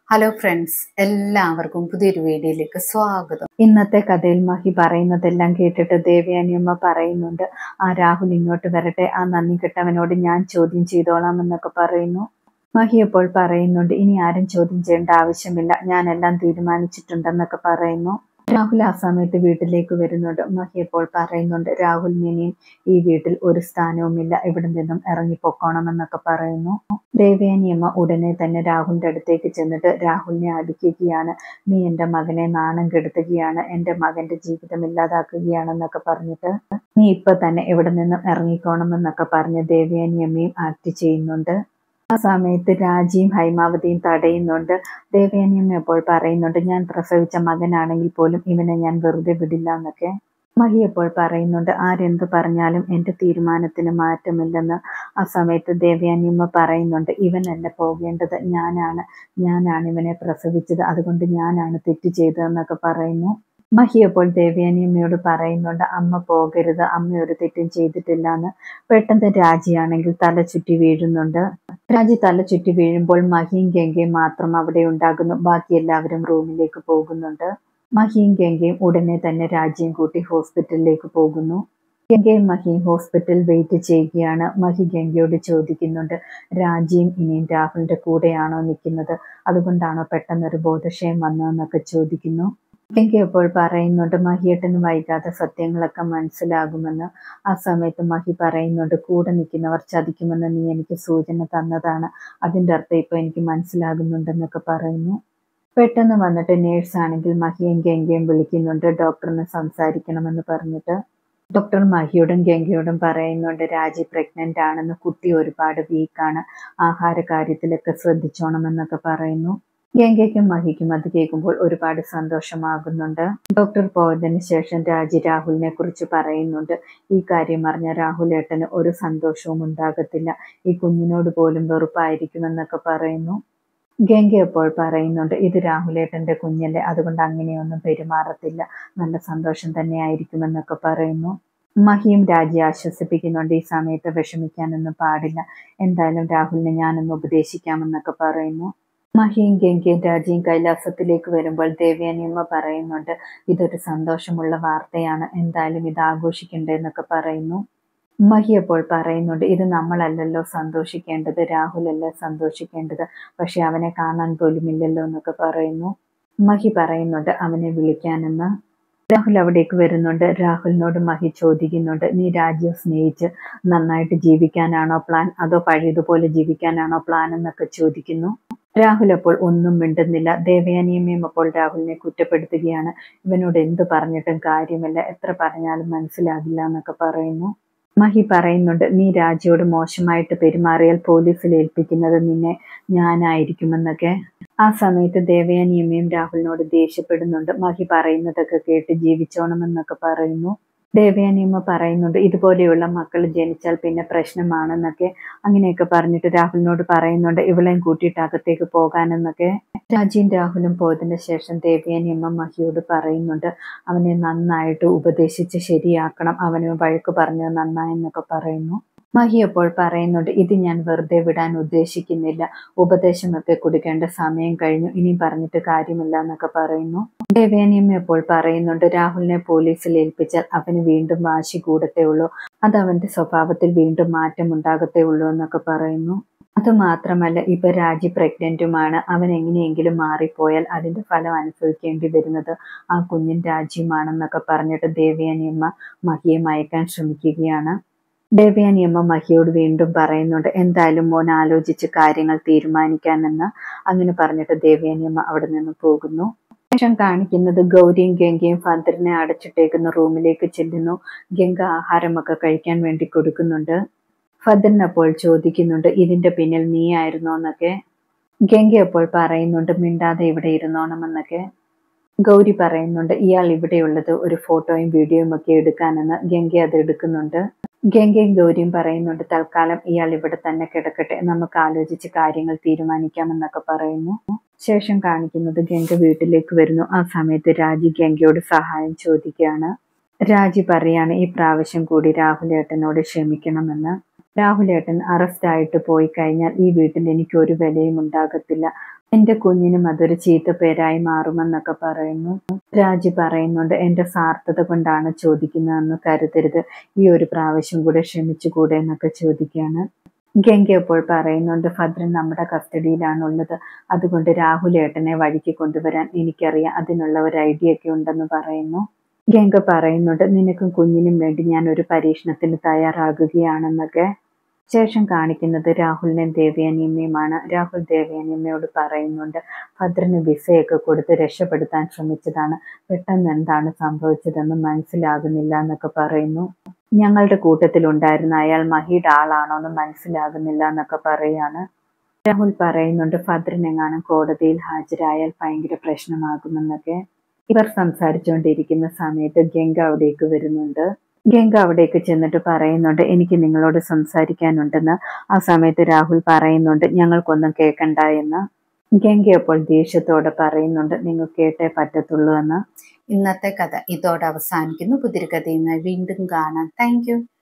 hello friends എല്ലാവർക്കും പുതിയൊരു വീഡിയോയിലേക്ക് സ്വാഗതം ഇന്നത്തെ കഥയിൽ മഹി പറയുന്നതെല്ലാം കേട്ടിട്ട് ദേവയാനിയമ്മ പറയുന്നുണ്ട് ആ രാഹുൽ ഇങ്ങോട്ട് വരട്ടെ ആ നന്ദി കെട്ടവനോട് ഞാൻ ചോദ്യം ചെയ്തോളാം എന്നൊക്കെ പറയുന്നു മഹി അപ്പോൾ പറയുന്നുണ്ട് ഇനി ആരും ചോദ്യം ചെയ്യേണ്ട ആവശ്യമില്ല ഞാനെല്ലാം തീരുമാനിച്ചിട്ടുണ്ടെന്നൊക്കെ പറയുന്നു രാഹുൽ ആ സമയത്ത് വീട്ടിലേക്ക് വരുന്നുണ്ട് മഹി അപ്പോൾ പറയുന്നുണ്ട് രാഹുലിന് ഇനിയും ഈ വീട്ടിൽ ഒരു സ്ഥാനവുമില്ല ഇവിടെ നിന്നും ഇറങ്ങിപ്പോക്കണമെന്നൊക്കെ പറയുന്നു ദേവയാനിയമ്മ ഉടനെ തന്നെ രാഹുലിന്റെ അടുത്തേക്ക് ചെന്നിട്ട് രാഹുലിനെ അടിക്കുകയാണ് നീ എൻ്റെ മകനെ നാണം കെടുത്തുകയാണ് എൻ്റെ മകന്റെ ജീവിതം ഇല്ലാതാക്കുകയാണെന്നൊക്കെ പറഞ്ഞിട്ട് നീ ഇപ്പൊ തന്നെ ഇവിടെ നിന്നും ഇറങ്ങിക്കോണമെന്നൊക്കെ പറഞ്ഞ് ദേവയാനിയമ്മയും ആക്ട് ചെയ്യുന്നുണ്ട് ആ സമയത്ത് രാജിയും ഹൈമാവതിയും തടയുന്നുണ്ട് ദേവയാനിയമ്മ അപ്പോൾ പറയുന്നുണ്ട് ഞാൻ പ്രസവിച്ച മകനാണെങ്കിൽ പോലും ഇവനെ ഞാൻ വെറുതെ വിടില്ല എന്നൊക്കെ മഹി അപ്പോൾ പറയുന്നുണ്ട് ആരെന്ത് പറഞ്ഞാലും എൻ്റെ തീരുമാനത്തിന് മാറ്റമില്ലെന്ന് ആ സമയത്ത് ദേവയാനിയമ്മ പറയുന്നുണ്ട് ഇവനല്ല പോകേണ്ടത് ഞാനാണ് ഞാനാണ് ഇവനെ പ്രസവിച്ചത് അതുകൊണ്ട് ഞാനാണ് തെറ്റ് ചെയ്തതെന്നൊക്കെ പറയുന്നു മഹി അപ്പോൾ ദേവയാനിയമ്മയോട് പറയുന്നുണ്ട് അമ്മ പോകരുത് അമ്മ ഒരു തെറ്റും ചെയ്തിട്ടില്ല എന്ന് പെട്ടെന്ന് രാജിയാണെങ്കിൽ തല ചുറ്റി വീഴുന്നുണ്ട് രാജി തല ചുറ്റി വീഴുമ്പോൾ മഹിയും ഗംഗയും മാത്രം അവിടെ ഉണ്ടാകുന്നു ബാക്കി എല്ലാവരും റൂമിലേക്ക് പോകുന്നുണ്ട് മഹിയും ഗംഗയും ഉടനെ തന്നെ രാജിയും കൂട്ടി ഹോസ്പിറ്റലിലേക്ക് പോകുന്നു ഗംഗയും മഹിയും ഹോസ്പിറ്റൽ വെയിറ്റ് ചെയ്യുകയാണ് മഹി ഗംഗയോട് ചോദിക്കുന്നുണ്ട് രാജിയും ഇനിയും രാഹുലിന്റെ കൂടെയാണോ നിൽക്കുന്നത് അതുകൊണ്ടാണോ പെട്ടെന്നൊരു ബോധക്ഷയം വന്നതെന്നൊക്കെ ചോദിക്കുന്നു ഗംഗ അപ്പോൾ പറയുന്നുണ്ട് മഹിയേട്ടന് വൈകാതെ സത്യങ്ങളൊക്കെ മനസ്സിലാകുമെന്ന് ആ സമയത്ത് മഹി പറയുന്നുണ്ട് കൂടെ നിൽക്കുന്നവർ ചതിക്കുമെന്ന് നീ എനിക്ക് സൂചന തന്നതാണ് അതിൻ്റെ അർത്ഥം ഇപ്പോൾ എനിക്ക് മനസ്സിലാകുന്നുണ്ടെന്നൊക്കെ പറയുന്നു പെട്ടെന്ന് വന്നിട്ട് നേഴ്സ് ആണെങ്കിൽ മഹിയും ഗംഗയും വിളിക്കുന്നുണ്ട് ഡോക്ടറിന് സംസാരിക്കണമെന്ന് പറഞ്ഞിട്ട് ഡോക്ടർ മഹിയോടും ഗംഗയോടും പറയുന്നുണ്ട് രാജി പ്രഗ്നന്റ് ആണെന്ന് കുട്ടി ഒരുപാട് വീക്കാണ് ആഹാര കാര്യത്തിലൊക്കെ ശ്രദ്ധിച്ചോണമെന്നൊക്കെ പറയുന്നു ഗംഗയ്ക്കും മഹിക്കും അത് കേൾക്കുമ്പോൾ ഒരുപാട് സന്തോഷമാകുന്നുണ്ട് ഡോക്ടർ പോയതിന് ശേഷം രാജി രാഹുലിനെ കുറിച്ച് പറയുന്നുണ്ട് ഈ കാര്യം അറിഞ്ഞ രാഹുൽ ഏട്ടന് ഒരു സന്തോഷവും ഉണ്ടാകത്തില്ല ഈ കുഞ്ഞിനോട് പോലും വെറുപ്പായിരിക്കുമെന്നൊക്കെ പറയുന്നു ഗംഗ അപ്പോൾ പറയുന്നുണ്ട് ഇത് രാഹുലേട്ടന്റെ കുഞ്ഞല്ലേ അതുകൊണ്ട് അങ്ങനെയൊന്നും പെരുമാറത്തില്ല നല്ല സന്തോഷം തന്നെ ആയിരിക്കുമെന്നൊക്കെ പറയുന്നു മഹിയും രാജി ആശ്വസിപ്പിക്കുന്നുണ്ട് ഈ സമയത്ത് വിഷമിക്കാനൊന്നും പാടില്ല എന്തായാലും രാഹുലിനെ ഞാനൊന്ന് ഉപദേശിക്കാമെന്നൊക്കെ പറയുന്നു മഹിയും ഗംഗയും രാജിയും കൈലാസത്തിലേക്ക് വരുമ്പോൾ ദേവയാനിയമ്മ പറയുന്നുണ്ട് ഇതൊരു സന്തോഷമുള്ള വാർത്തയാണ് എന്തായാലും ഇത് ആഘോഷിക്കണ്ടേ എന്നൊക്കെ പറയുന്നു മഹി അപ്പോൾ പറയുന്നുണ്ട് ഇത് നമ്മളല്ലല്ലോ സന്തോഷിക്കേണ്ടത് രാഹുലല്ലേ സന്തോഷിക്കേണ്ടത് പക്ഷെ അവനെ കാണാൻ പോലുമില്ലല്ലോ എന്നൊക്കെ പറയുന്നു മഹി പറയുന്നുണ്ട് അവനെ വിളിക്കാനെന്ന് രാഹുൽ അവിടേക്ക് വരുന്നുണ്ട് രാഹുലിനോട് മഹി ചോദിക്കുന്നുണ്ട് നീ രാജ്യം സ്നേഹിച്ച് നന്നായിട്ട് ജീവിക്കാനാണോ പ്ലാൻ അതോ പഴയതുപോലെ ജീവിക്കാനാണോ പ്ലാൻ എന്നൊക്കെ ചോദിക്കുന്നു രാഹുൽ അപ്പോൾ ഒന്നും മിണ്ടുന്നില്ല ദേവയാനിയമ്മയും അപ്പോൾ രാഹുലിനെ കുറ്റപ്പെടുത്തുകയാണ് ഇവനോട് എന്ത് പറഞ്ഞിട്ടും കാര്യമില്ല എത്ര പറഞ്ഞാലും മനസ്സിലാകില്ല എന്നൊക്കെ പറയുന്നു മഹി പറയുന്നുണ്ട് നീ രാജയോട് മോശമായിട്ട് പെരുമാറിയാൽ പോലീസിൽ ഏൽപ്പിക്കുന്നത് നിന്നെ ഞാനായിരിക്കുമെന്നൊക്കെ ആ സമയത്ത് ദേവയാനിയമ്മയും രാഹുലിനോട് ദേഷ്യപ്പെടുന്നുണ്ട് മഹി പറയുന്നതൊക്കെ കേട്ട് ജീവിച്ചോണമെന്നൊക്കെ പറയുന്നു ദേവയാനിയമ്മ പറയുന്നുണ്ട് ഇതുപോലെയുള്ള മക്കൾ ജനിച്ചാൽ പിന്നെ പ്രശ്നമാണെന്നൊക്കെ അങ്ങനെയൊക്കെ പറഞ്ഞിട്ട് രാഹുലിനോട് പറയുന്നുണ്ട് ഇവളെയും കൂട്ടിയിട്ട് അകത്തേക്ക് പോകാനെന്നൊക്കെ രാജിയും രാഹുലും പോയതിന് ശേഷം ദേവയാനിയമ്മ മഹിയോട് പറയുന്നുണ്ട് അവനെ നന്നായിട്ട് ഉപദേശിച്ച് ശരിയാക്കണം അവന് വഴക്ക് പറഞ്ഞത് നന്നായെന്നൊക്കെ പറയുന്നു മഹി അപ്പോൾ പറയുന്നുണ്ട് ഇത് ഞാൻ വെറുതെ വിടാൻ ഉദ്ദേശിക്കുന്നില്ല ഉപദേശമൊക്കെ കൊടുക്കേണ്ട സമയം കഴിഞ്ഞു ഇനി പറഞ്ഞിട്ട് കാര്യമില്ല എന്നൊക്കെ പറയുന്നു ദേവേനിയമ്മ അപ്പോൾ പറയുന്നുണ്ട് രാഹുലിനെ പോലീസിൽ ഏൽപ്പിച്ചാൽ അവന് വീണ്ടും വാശി കൂടത്തേ ഉള്ളൂ അത് അവന്റെ സ്വഭാവത്തിൽ വീണ്ടും മാറ്റം ഉണ്ടാകത്തേ ഉള്ളൂ എന്നൊക്കെ പറയുന്നു അത് മാത്രമല്ല ഇപ്പൊ രാജി പ്രഗ്നന്റുമാണ് അവൻ എങ്ങനെയെങ്കിലും മാറിപ്പോയാൽ അതിന്റെ ഫലം അനുഭവിക്കേണ്ടി വരുന്നത് ആ കുഞ്ഞിൻ രാജ്യമാണെന്നൊക്കെ പറഞ്ഞിട്ട് ദേവയാനിയമ്മ മഹിയെ മയക്കാൻ ശ്രമിക്കുകയാണ് ദേവയാനിയമ്മ മഹിയോട് വീണ്ടും പറയുന്നുണ്ട് എന്തായാലും മോൻ ആലോചിച്ച് കാര്യങ്ങൾ തീരുമാനിക്കാമെന്ന് അങ്ങനെ പറഞ്ഞിട്ട് ദേവയാനിയമ്മ അവിടെ നിന്ന് പോകുന്നു ശേഷം കാണിക്കുന്നത് ഗൗരിയും ഗംഗയും ഫാദറിനെ അടച്ചിട്ടേക്കുന്ന റൂമിലേക്ക് ചെല്ലുന്നു ഗംഗ ആഹാരമൊക്കെ കഴിക്കാൻ വേണ്ടി കൊടുക്കുന്നുണ്ട് ഫദറിന് അപ്പോൾ ചോദിക്കുന്നുണ്ട് ഇതിന്റെ പിന്നിൽ നീ ആയിരുന്നോ എന്നൊക്കെ ഗംഗ അപ്പോൾ പറയുന്നുണ്ട് മിണ്ടാതെ ഇവിടെ ഇരുന്നോണമെന്നൊക്കെ ഗൗരി പറയുന്നുണ്ട് ഇയാൾ ഇവിടെയുള്ളത് ഒരു ഫോട്ടോയും വീഡിയോയും ഒക്കെ എടുക്കാനെന്ന് ഗംഗ അത് എടുക്കുന്നുണ്ട് ഗംഗയും ഗൗരിയും പറയുന്നുണ്ട് തൽക്കാലം ഇയാൾ ഇവിടെ തന്നെ കിടക്കട്ടെ നമുക്ക് ആലോചിച്ച് കാര്യങ്ങൾ തീരുമാനിക്കാമെന്നൊക്കെ പറയുന്നു ശേഷം കാണിക്കുന്നത് ഗംഗ വീട്ടിലേക്ക് വരുന്നു ആ സമയത്ത് രാജി ഗംഗയോട് സഹായം ചോദിക്കുകയാണ് രാജി പറയാണ് ഈ പ്രാവശ്യം കൂടി രാഹുലേട്ടനോട് ക്ഷമിക്കണമെന്ന് രാഹുലേട്ടൻ അറസ്റ്റ് ആയിട്ട് പോയി കഴിഞ്ഞാൽ ഈ വീട്ടിൽ എനിക്ക് ഒരു വിലയും ഉണ്ടാകത്തില്ല എന്റെ കുഞ്ഞിനും അതൊരു ചീത്ത പേരായി മാറുമെന്നൊക്കെ പറയുന്നു രാജി പറയുന്നുണ്ട് എന്റെ സാർത്ഥത കൊണ്ടാണ് ചോദിക്കുന്നതെന്ന് കരുതരുത് ഈ ഒരു പ്രാവശ്യം കൂടെ ക്ഷമിച്ചുകൂടെ എന്നൊക്കെ ചോദിക്കുകയാണ് ഗംഗ അപ്പോൾ പറയുന്നുണ്ട് ഭദ്രൻ നമ്മുടെ കസ്റ്റഡിയിലാണുള്ളത് അതുകൊണ്ട് രാഹുൽ ഏട്ടനെ വഴിക്ക് കൊണ്ടുവരാൻ എനിക്കറിയാം അതിനുള്ള ഒരു ഐഡിയ ഒക്കെ ഉണ്ടെന്ന് പറയുന്നു ഗംഗ പറയുന്നുണ്ട് നിനക്കും കുഞ്ഞിനും വേണ്ടി ഞാൻ ഒരു പരീക്ഷണത്തിന് തയ്യാറാകുകയാണെന്നൊക്കെ ശേഷം കാണിക്കുന്നത് രാഹുലിനെയും ദേവയാനിയമ്മയുമാണ് രാഹുൽ ദേവയാനിയമ്മയോട് പറയുന്നുണ്ട് ഭദ്രന് വിസയൊക്കെ കൊടുത്ത് രക്ഷപ്പെടുത്താൻ ശ്രമിച്ചതാണ് പെട്ടെന്ന് എന്താണ് സംഭവിച്ചതെന്ന് മനസ്സിലാകുന്നില്ല എന്നൊക്കെ പറയുന്നു ഞങ്ങളുടെ കൂട്ടത്തിലുണ്ടായിരുന്ന അയാൾ മഹിയുടെ ആളാണോ എന്ന് മനസ്സിലാകുന്നില്ല എന്നൊക്കെ പറയാണ് രാഹുൽ പറയുന്നുണ്ട് ഭദ്രനെങ്ങാനും കോടതിയിൽ ഹാജരായാൽ ഭയങ്കര പ്രശ്നമാകുമെന്നൊക്കെ ഇവർ സംസാരിച്ചുകൊണ്ടിരിക്കുന്ന സമയത്ത് ഗംഗ അവിടേക്ക് വരുന്നുണ്ട് ഗംഗ അവിടേക്ക് ചെന്നിട്ട് പറയുന്നുണ്ട് എനിക്ക് നിങ്ങളോട് സംസാരിക്കാനുണ്ടെന്ന് ആ സമയത്ത് രാഹുൽ പറയുന്നുണ്ട് ഞങ്ങൾക്കൊന്നും കേൾക്കണ്ട എന്ന് ഗംഗ അപ്പോൾ ദേഷ്യത്തോടെ പറയുന്നുണ്ട് നിങ്ങൾ കേട്ടേ പറ്റത്തുള്ളൂ എന്ന് ഇന്നത്തെ കഥ ഇതോടെ അവസാനിക്കുന്നു പുതിരി കഥയുമായി വീണ്ടും കാണാം താങ്ക്